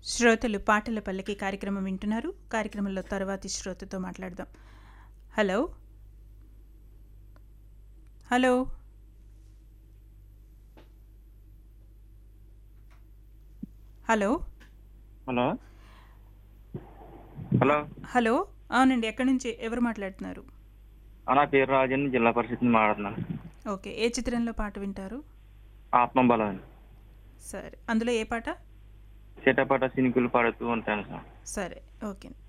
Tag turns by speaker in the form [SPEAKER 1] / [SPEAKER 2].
[SPEAKER 1] శ్రోతలు పాటల పల్లకి కార్యక్రమం వింటున్నారు కార్యక్రమంలో తర్వాతి శ్రోతతో మాట్లాడదాం hello hello hello
[SPEAKER 2] hello hello
[SPEAKER 1] hello అవునండి ఎక్కడి నుంచి ఎవరు మాట్లాడుతున్నారు
[SPEAKER 2] ఆ, నా పేరు రాజన్ జిల్లా పరిషత్ నుంచి మాట్లాడుతున్నాను
[SPEAKER 1] ఓకే ఏ చిత్రంలో పాట వింటారు
[SPEAKER 2] ఆత్మబలం అని
[SPEAKER 1] సరే అందులో ఏ పాట
[SPEAKER 2] చెటపట సినికులు పాడుతూ ఉంటాను సార్
[SPEAKER 1] సరే ఓకే